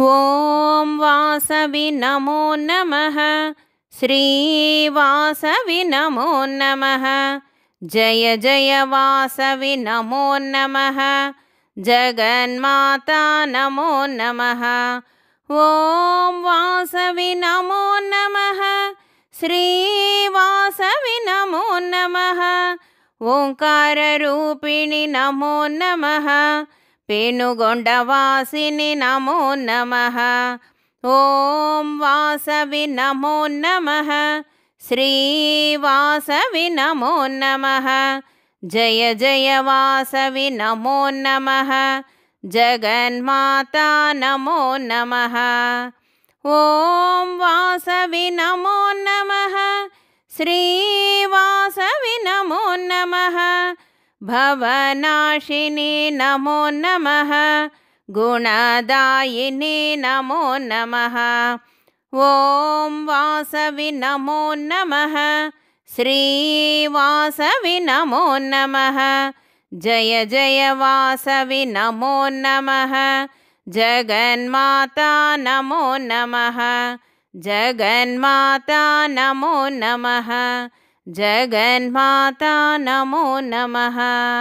ॐ वासवि नमो नमः श्रीवासवि नमो नमः जय जय वासवि नमो नमः जगन्माता नमो नमः ॐ वासवि नमो नमः श्रीवासवि नमो नमः ओङ्काररूपिणि नमो नमः पेनुगొండవాసిని నమో నమః ఓం వాసవి నమో నమః శ్రీవాసవి నమో నమః జయ జయ వాసవి నమో నమః జగన్మాతా నమో నమః ఓం వాసవి నమో నమః శ్రీవాసవి నమో నమః భవనాశిని నమో నమః గుణదాయిని నమో నమః ఓం వాసవి నమో నమః శ్రీవాసవి నమో నమః జయ జయ వాసవి నమో నమః జగన్మాతా నమో నమః జగన్మాతా నమో నమః జగన్మాతా నమో నమః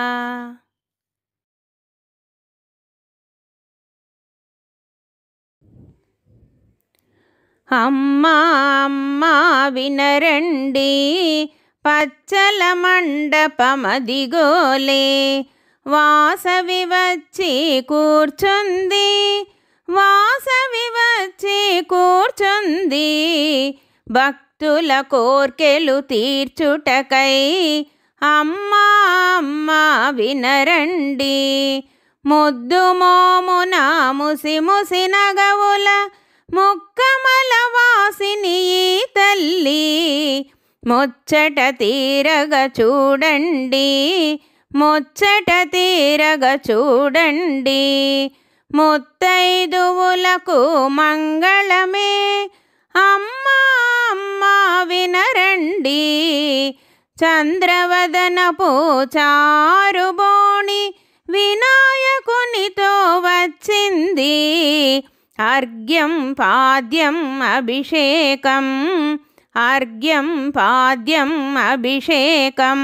అమ్మా అమ్మా వినరండి పచ్చల మండపమదిగోలే వాసవి వచ్చి కూర్చుంది వాసవి వచ్చి కూర్చుంది భక్తుల కోర్కెలు తీర్చుటకై అమ్మా అమ్మా వినరండి ముద్దు మోమున ముసి ముసి నగవుల ముక్కమల వాసిని ఈ తల్లి ముచ్చట తీరగ చూడండి ముచ్చట తీరగ చూడండి ముత్తైదువులకు మంగళమే అమ్మా అమ్మా వినరండి చంద్రవదనపు చారుబోణి వినాయకునితో వచ్చింది అర్ఘ్యం పాద్యం అభిషేకం అర్ఘ్యం పాద్యం అభిషేకం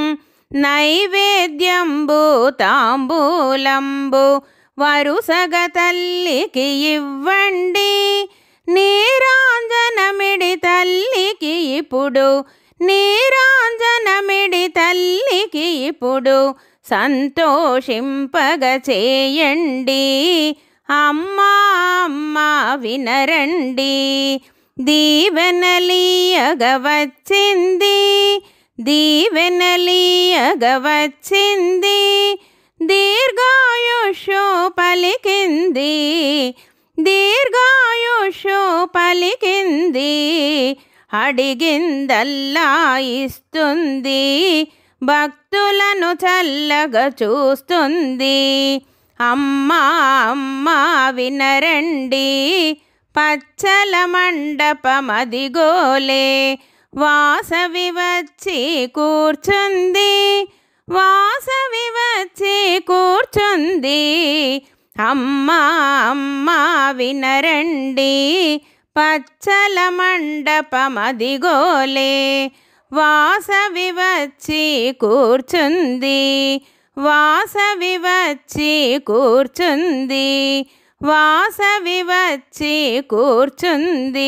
నైవేద్యంబు తాంబూలంబు వరుసగ తల్లికి ఇవ్వండి నీరాంజనమిడి తల్లికి ఇప్పుడు నీరాంజనమిడి తల్లికి ఇప్పుడు సంతోషింపగ చేయండి అమ్మా అమ్మా వినరండి దీవెనలీయగ వచ్చింది దీవెనలీయగ వచ్చింది దీర్ఘాయుషు పలికింది దీర్ఘాయుషు పలికింది అడిగిందల్లా ఇస్తుంది భక్తులను చల్లగా చూస్తుంది అమ్మా అమ్మా వినరండి పచ్చల మండపమదిగోలే వాసవి వచ్చి కూర్చుంది వాసవి వచ్చి కూర్చుంది అమ్మా అమ్మా వినరండి పచ్చల మండపమదిగోలే వాసవి వచ్చి కూర్చుంది వాసవి వచ్చి కూర్చుంది వాసవి వచ్చి కూర్చుంది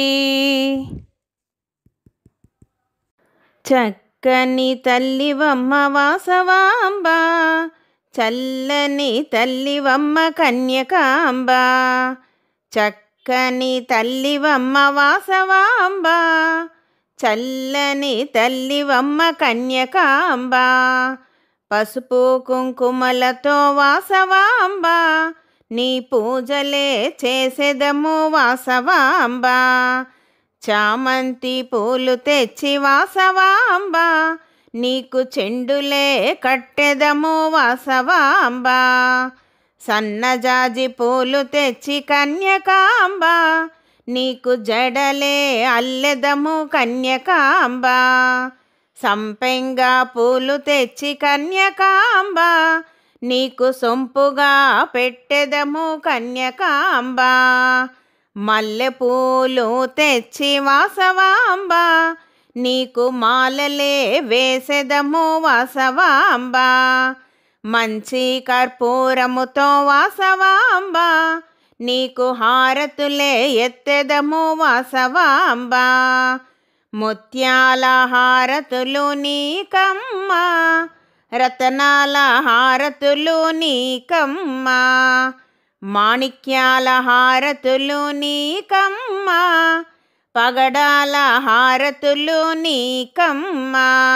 చక్కని తల్లివమ్మ వాసవాంబ చల్లని తల్లివమ్మ కన్యకాంబ చక్కని తల్లివమ్మ వాసవాంబ చల్లని తల్లివమ్మ కన్యకాంబ పసుపు కుంకుమలతో వాసవాంబ నీ పూజలే చేసేదము వాసవాంబ చామంతి పూలు తెచ్చి వాసవాంబ నీకు చెండులే కట్టెదము వాసవాంబ సన్నజాజి పూలు తెచ్చి కన్యకాంబ నీకు జడలే అల్లెదము కన్యకాంబ సంపెంగా పూలు తెచ్చి కన్యకాంబ నీకు సొంపుగా పెట్టెదము కన్యకాంబ మల్లెపూలు తెచ్చి వాసవాంబ నీకు మాలలే వేసెదము వాసవాంబ మంచి కర్పూరముతో వాసవాంబ నీకు హారతులే ఎత్తెదము వాసవాంబ ముత్యాల హారతులు నీకమ్మ రతనాల హారతులు నీకమ్మ మాణిక్యాల హారతులు నీకమ్మ పగడాల హారతులు నీకమ్మ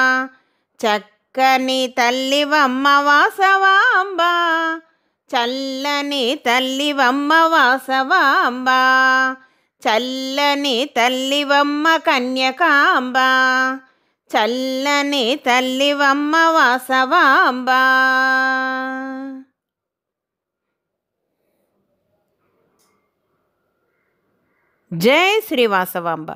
చక్కని తల్లివమ్మ వాసవాంబ చల్లని తల్లివమ్మ వాసవాంబ చల్లని తల్లివమ్మ కన్యకాంబ చల్లని తల్లివమ్మ వాసవాంబ జై శ్రీ వాసవాంబ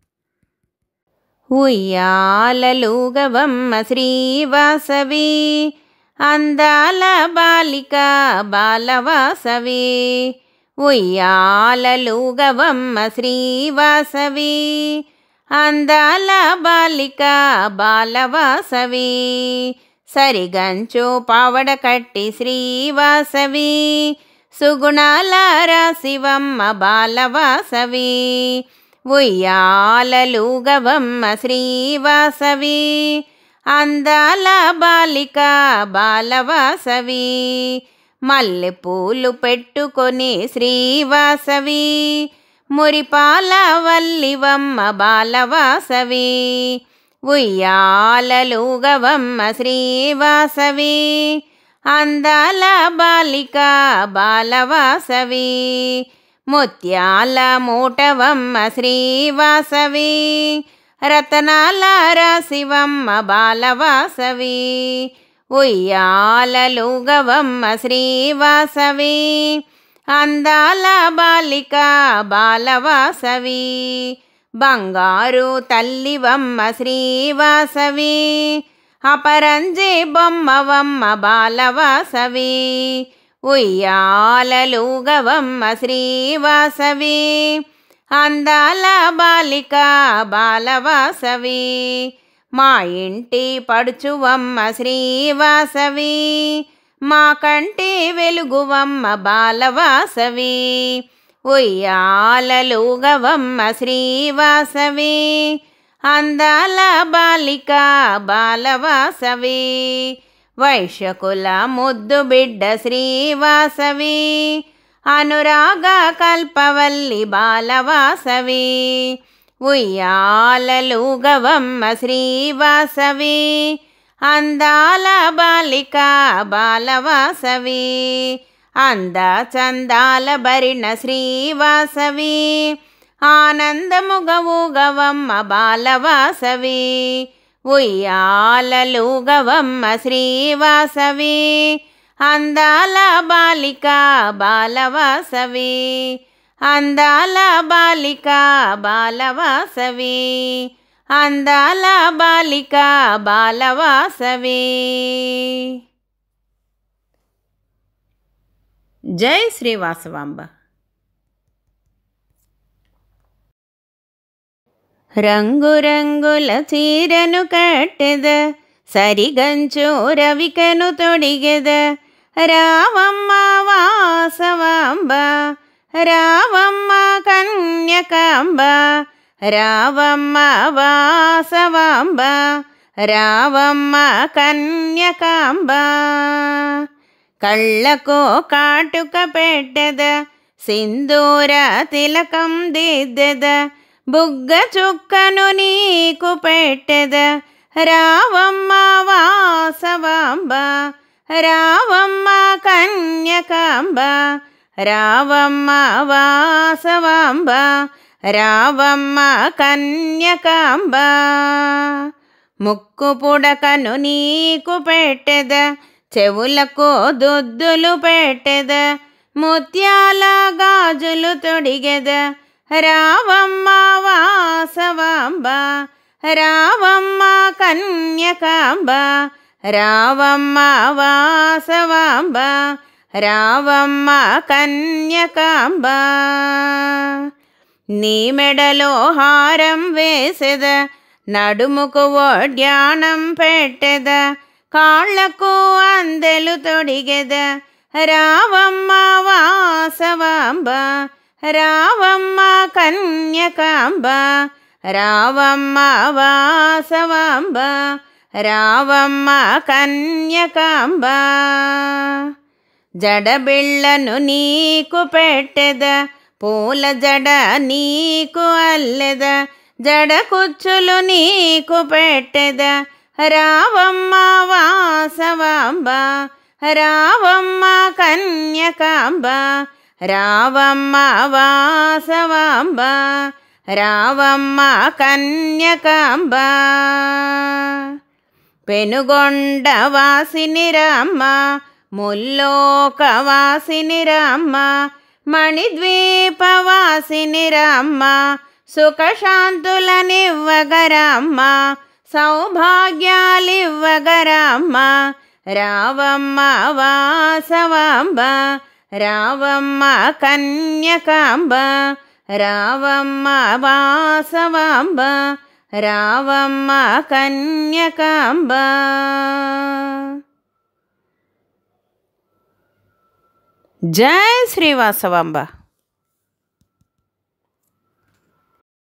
ఉయ్యాలలుగవమ్మ శ్రీవాసవి అందాల బాలిక బాలవాసవి ఉయ్యాలలుగవమ్మ శ్రీవాసవి అందాల బాలిక బాలవాసవి సరిగంచు పావడ కట్టి శ్రీవాసవి సుగుణాల రాశివమ్మ బాలవాసవి ఉయ్యాలలుగవమ్మ శ్రీవాసవి అందాల బాలిక బాలవాసవి మల్లెపూలు పెట్టుకొని శ్రీవాసవి మురిపాల వల్లివమ్మ బాలవాసవి ఉయ్యాలలుగవమ్మ శ్రీవాసవి అందాల బాలిక బాలవాసవి ముత్యాల మూటవమ్మ శ్రీవాసవి రతనాల రాశివమ్మ బాలవాసవి ఉయ్యాలలుగవమ్మ శ్రీవాసవి అందాల బాలిక బాలవాసవి బంగారు తల్లివమ్మ శ్రీవాసవి అపరంజి బొమ్మవమ్మ బాలవాసవి ఉయ్యాలలుగవమ్మ శ్రీవాసవి అందాల బాలిక బాలవాసవి మా ఇంటి పడుచువమ్మ శ్రీవాసవి మా కంటి వెలుగువమ్మ బాలవాసవి ఉయ్యాలలుగవమ్మ శ్రీవాసవి అందాల బాలిక బాలవాసవి వైశ్యకుల ముద్దు బిడ్డ శ్రీవాసవి అనురాగ కల్పవల్లి బాలవాసవి ఉయ్యాలలుగవమ్మ శ్రీవాసవి అందాల బాలిక బాలవాసవి అంద చందాల భరిణ శ్రీవాసవి ఆనందముగవుగవమ్మ బాలవాసవి ఉయ్యాలలుగవమ్మ శ్రీవాసవి అందాల బాలిక బాలవాసవి అందాల బాలిక బాలవాసవి అందాల బాలిక బాలవాసవి జై శ్రీ వాసవాంబ రంగురంగుల చీరను కట్టెద సరిగంచు రవికను తొడిగెద రావమ్మ వాసవాంబ రావమ్మ కన్యకాంబ రావమ్మ వాసవాంబ రావమ్మ కన్యకాంబ కళ్ళకు కాటుక పెట్టెద సింధూర తిలకం దిద్దెద బుగ్గ చుక్కను నీకు పెట్టెద రావమ్మ వాసవాంబ రావమ్మ కన్యకాంబ రావమ్మ వాసవాంబ రావమ్మ కన్యకాంబ ముక్కు పుడకను నీకు పెట్టెద చెవులకు దుద్దులు పెట్టెద ముత్యాల గాజులు తొడిగెద రావమ్మ వాసవాంబ రావమ్మ కన్యకాంబ రావమ్మ వాసవాంబ రావమ్మ కన్యకాంబ నీ మెడలో హారం వేసెద నడుముకు ఒడ్యాణం పెట్టెద కాళ్లకు అందెలు తొడిగెద రావమ్మ వాసవాంబ రావమ్మ కన్యకాంబ రావమ్మ వాసవాంబ రావమ్మ కన్యకాంబ జడబిళ్ళను నీకు పెట్టెద పూల జడ నీకు అల్లెద జడ కుచ్చులు నీకు పెట్టెద రావమ్మ వాసవాంబ రావమ్మ కన్యకాంబ రావమ్మ వాసవాంబ రావమ్మ కన్యకాంబ పెనుగొండ వాసిని రామ్మ ముల్లోక వాసిని రామ్మ మణిద్వీపవాసిని రామ్మ సుఖశాంతులనివ్వగరామ్మ సౌభాగ్యాలివ్వగరామ్మ రావమ్మ వాసవాంబ రావమ్మ కన్యకాంబ రావమ్మ వాసవాంబ రావమ్మ కన్యకాంబ జై శ్రీవాసవాంబ